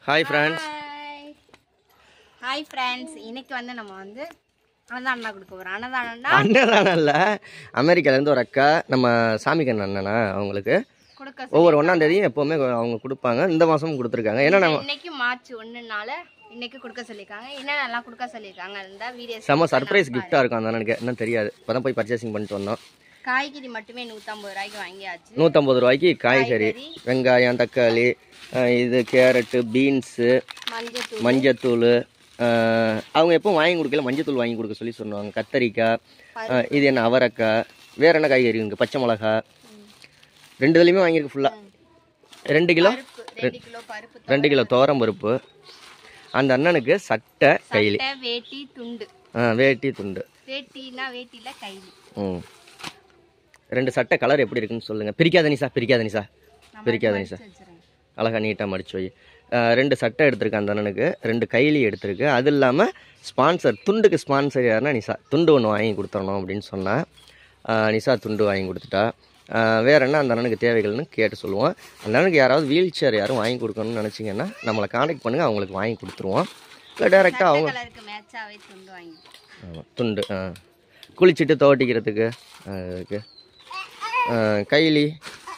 Hi friends hi hi friends இன்னைக்கு வந்து நம்ம வந்து அன்னதானம் கொடுக்க போகிறோம் அன்னதானம்னா அண்ணன் இல்லை அமெரிக்காலேருந்து ஒரு அக்கா நம்ம சாமிக்கண்ணன் அண்ணனா அவங்களுக்கு கொடுக்க ஒவ்வொரு ஒன்றாம் தேதியும் எப்போவுமே அவங்க கொடுப்பாங்க இந்த மாதமும் கொடுத்துருக்காங்க ஏன்னா நம்ம இன்னைக்கு மார்ச் ஒன்றுனால இன்னைக்கு கொடுக்க சொல்லியிருக்காங்க என்னென்னலாம் கொடுக்க சொல்லியிருக்காங்க இருந்தால் வீடியோ செம்ம சர்ப்ரைஸ் கிஃப்டாக இருக்கும் அந்த அண்ணனுக்கு என்ன தெரியாது இப்போ தான் போய் பர்ச்சேசிங் பண்ணிட்டு வந்தோம் காய்கறி மட்டுமே நூற்றம்பது ரூபாய்க்கு வாங்கியாச்சு நூற்றம்பது ரூபாய்க்கு காய்கறி காய்கறி. வெங்காயம் தக்காளி அஹ் இது கேரட்டு பீன்ஸு மஞ்சள் மஞ்சத்தூள் அஹ் அவங்க எப்பவும் வாங்கி கொடுக்கல மஞ்சத்தூள் வாங்கி கொடுக்க சொல்லி சொன்னாங்க கத்தரிக்காய் அஹ் இது என்ன அவரைக்காய் வேற என்ன காய்கறி இருக்கு பச்சை மிளகா ரெண்டு இதுலையுமே வாங்கியிருக்கு ஃபுல்லாக ரெண்டு கிலோ பருப்பு ரெண்டு கிலோ பருப்பு ரெண்டு கிலோ துவரம் பருப்பு அந்த அண்ணனுக்கு சட்டை கைலி சட்டை வேட்டி துண்டு ஆ வேட்டி துண்டு வேட்டினா வேட்டியில கைலி ம் ரெண்டு சட்டை கலர் எப்படி இருக்குன்னு சொல்லுங்க பிரிக்காத நிசா பிரிக்காத நிசா பிரிக்காத நிசா வச்சுருங்க அழகா நீட்டாக மடிச்சு வை ஆ, ரெண்டு சட்டை எடுத்திருக்கு அந்த அண்ணனுக்கு ரெண்டு கைலி எடுத்திருக்கு அது இல்லாமல் ஸ்பான்சர் துண்டுக்கு ஸ்பான்சர் யாருன்னா நிசா துண்டு ஒன்று வாங்கி கொடுத்துடணும் அப்படின்னு சொன்னா ஆ, நிசா துண்டு வாங்கி கொடுத்துட்டா ஆ, வேற என்ன அந்த அண்ணனுக்கு தேவைகள்னு கேட்டு சொல்லுவோம் அந்த அண்ணனுக்கு யாராவது வீல் சேர் யாரும் வாங்கி கொடுக்கணும்னு நினச்சிங்கன்னா நம்மளை காண்டாக்ட் பண்ணுங்கள் அவங்களுக்கு வாங்கி கொடுத்துருவோம் இல்லை டேரெக்டாக அவங்க கலருக்கு மேட்சாவே துண்டு வாங்கி ஆமாம் துண்டு ஆ குளிச்சுட்டு துவட்டிக்கிறதுக்கு ஆ, இருக்கு ஆ, கைலி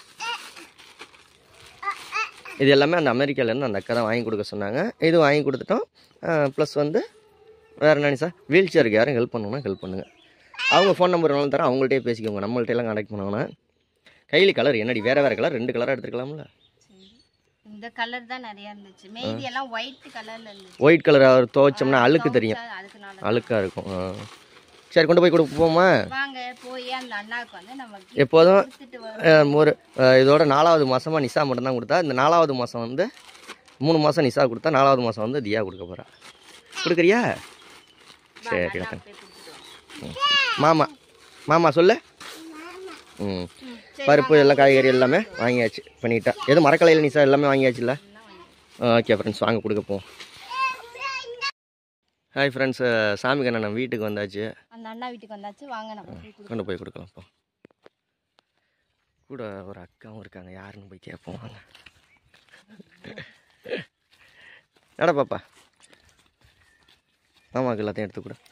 இது எல்லாமே அந்த அமெரிக்காலேருந்து அந்த அக்கா தான் வாங்கி கொடுக்க சொன்னாங்க இது வாங்கி கொடுத்துட்டோம் ப்ளஸ் வந்து வேறு என்ன சார் வீல் சேருக்கு யாரும் ஹெல்ப் பண்ணணும்னா ஹெல்ப் பண்ணுங்கள் அவங்க ஃபோன் நம்பர் வேணாலும் தரேன் அவங்கள்ட்டே பேசிக்கோங்க நம்மள்ட்ட எல்லாம் கான்டாக்ட் பண்ணோன்னா கைலி கலர் என்னடி வேறு வேறு கலர் ரெண்டு கலராக எடுத்துக்கலாம்ல சரி. இந்த கலர் தான் நிறைய இருந்துச்சு மீதி எல்லாம் ஒயிட் கலர்ல இருந்துச்சு ஒயிட் கலர் துவைச்சோம்னா அழுக்கு தெரியும் அதுக்குனால அழுக்காக இருக்கும் ஆ. சரி கொண்டு போய் கொடுப்போமா வாங்க போய் அந்த அண்ணாவுக்கு வந்து நம்ம எப்போதும் கொடுத்துட்டு வரோம் அஹ் ஒரு அஹ் இதோட நாலாவது மாதமாக நிசா மட்டும்தான் கொடுத்தா இந்த நாலாவது மாதம் வந்து மூணு மாதம் நிசா கொடுத்தா நாலாவது மாதம் வந்து தியா கொடுக்க போகிறா கொடுக்குறியா சரி அண்ணா கட்டன் போய் கொடுத்துட்டு வரோம். மாமா மாமா சொல்லு ம் ம், சரி, பருப்பு எல்லாம் காய்கறி எல்லாமே வாங்கியாச்சு பண்ணிட்டா எதுவும் மரக்கலையில் நிசா எல்லாமே வாங்கியாச்சுல்ல ஓகே ஃப்ரெண்ட்ஸ் வாங்க கொடுக்க போவோம் ஹாய் ஃப்ரெண்ட்ஸ் சாமி கண்ணன் வீட்டுக்கு வந்தாச்சு அந்த அண்ணா வீட்டுக்கு வந்தாச்சு வாங்க நம்ம போய் கொடுப்போம். கொண்டு போய் கொடுக்கலாம் இப்போ கூட ஒரு அக்காவும் இருக்காங்க யாருன்னு போய் கேட்போம் வாங்க நட பாப்பா மாமாவுக்கு எல்லாத்தையும் எடுத்து கொடு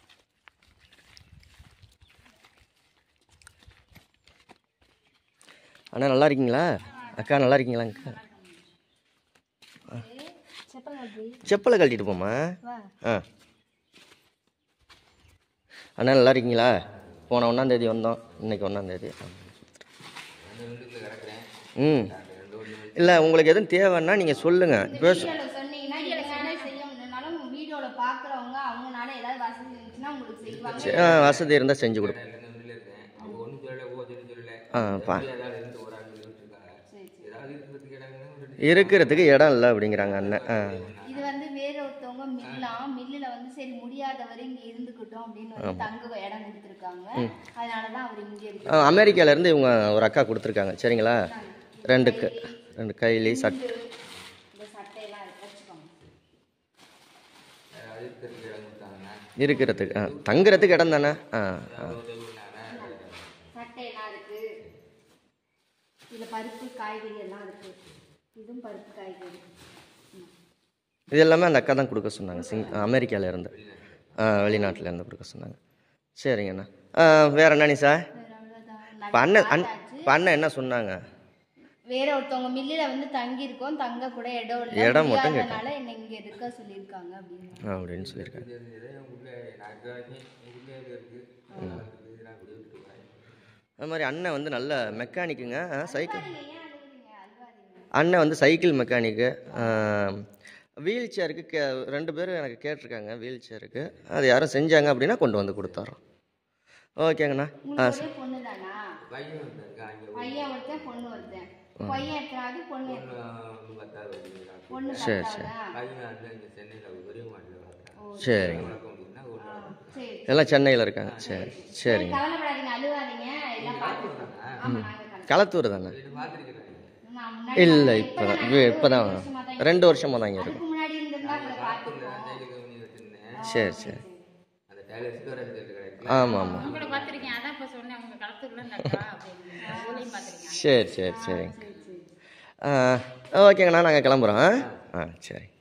அண்ணா நல்லா இருக்கீங்களா அக்கா நல்லா இருக்கீங்களா அக்கா செப்பல் கழட்டி செப்பலை கழட்டிட்டு போம்மா வா ஆ அண்ணா நல்லா இருக்கீங்களா போன ஒன்றாந்தேதி வந்தோம் இன்னைக்கு ஒன்றாந்தேதி ம் இல்லை உங்களுக்கு எதுவும் தேவைன்னா நீங்கள் சொல்லுங்கள் இப்போ வீடியோல சொன்னீங்கன்னா என்னால செய்ய முடியலனாலும் வீடியோல பாக்குறவங்க அவங்கனால ஏதாவது வசதி இருந்துச்சுன்னா உங்களுக்கு செய்வாங்க ஆ, வசதி இருந்தால் செஞ்சு கொடுப்போம் ஆ பா இருக்கிறதுக்கு இடம் இல்லை அப்படிங்கிறாங்க அண்ணன் ஆ இது வந்து வேற ஒருத்தவங்க மில்லாம் மில்லுல வந்து சரி முடியாதவரை இங்க இருந்துக்கிட்டோம் அப்படின்னு வந்து தங்க இடம் கொடுத்துருக்காங்க அதனாலதான் அவர் இங்க இருக்கு ஆ, அமெரிக்காலேருந்து இவங்க ஒரு அக்கா கொடுத்துருக்காங்க சரிங்களா ரெண்டு க ரெண்டு கைலி சட்டை இந்த சட்டையெல்லாம் இருக்கு. வச்சுக்கோங்க இருக்கிறதுக்கு ஆ தங்குறதுக்கு இடம் தானே ஆ ஆ சட்டையெல்லாம் இருக்கு இதுல பருப்பு காய்கறி எல்லாம் இருக்கு இதுவும் பருப்பு காய்கறி ம். இது எல்லாமே அந்த அக்கா தான் கொடுக்க சொன்னாங்க சிங் அமெரிக்கால இருந்து ஆ வெளிநாட்டுல இருந்து கொடுக்க சொன்னாங்க சரிங்கண்ணா ஆ, வேற என்ன நீ சார் வேற அவ்வளவுதான். இப்போ அண்ணன் அண் இப்போ அண்ணன் என்ன சொன்னாங்க வேற ஒருத்தவங்க மில்லுல வந்து தங்கி இருக்கோம் தங்க கூட இடம் இல்ல இடம் மட்டும் முடியாதனால என்ன இங்க இருக்க சொல்லியிருக்காங்க அப்படின்னு அப்படின்னு சொல்லியிருக்காங்க அது மாதிரி அண்ணன் வந்து நல்ல மெக்கானிக்குங்க சைக்கிள் அண்ணன் வந்து சைக்கிள் மெக்கானிக்கு வீல் சேருக்கு கே ரெண்டு பேரும் எனக்கு கேட்டிருக்காங்க வீல் சேருக்கு அது யாரும் செஞ்சாங்க அப்படின்னா கொண்டு வந்து கொடுத்தாரோம் ஓகேங்கண்ணா ஆ ஒரே பொண்ணு தானா பையன் ஒருத்தன் பொண்ணு ஒருத்தன் பையன் எத்தனாவது பொண்ணு எத்தனாவது? பொண்ணு சரி, பத்தாவதா? ஓ, சரிங்க சரி எல்லாம் சென்னையில் இருக்காங்க சரி சரிங்க கவலைப்படாதீங்க அழுவாதீங்க எல்லாம் பார்த்துக்கோம் ஆமா நாங்க கலந்து- களத்தூர் தானே நான் முன்னாடி இல்லை இப்போ தான் இப்போ தான் ரெண்டு வருஷமாக தான் இங்கே இருக்கும் அதுக்கு முன்னாடி இருந்திருந்தா கூட பார்த்துக்கோம் சரி சரி ஆமாம் ஆமாம் கூட பார்த்துருக்கேன் அதான் இப்போ சொன்னேன் உங்க களத்துக்குள்ள இந்த அக்கா அப்படின்னு ஊர்லையும் பார்த்துருக்கேன் சரி சரி சரிங்க ஆ ஓகேங்கண்ணா நாங்கள் கிளம்புறோம் ஆ? ஆ சரி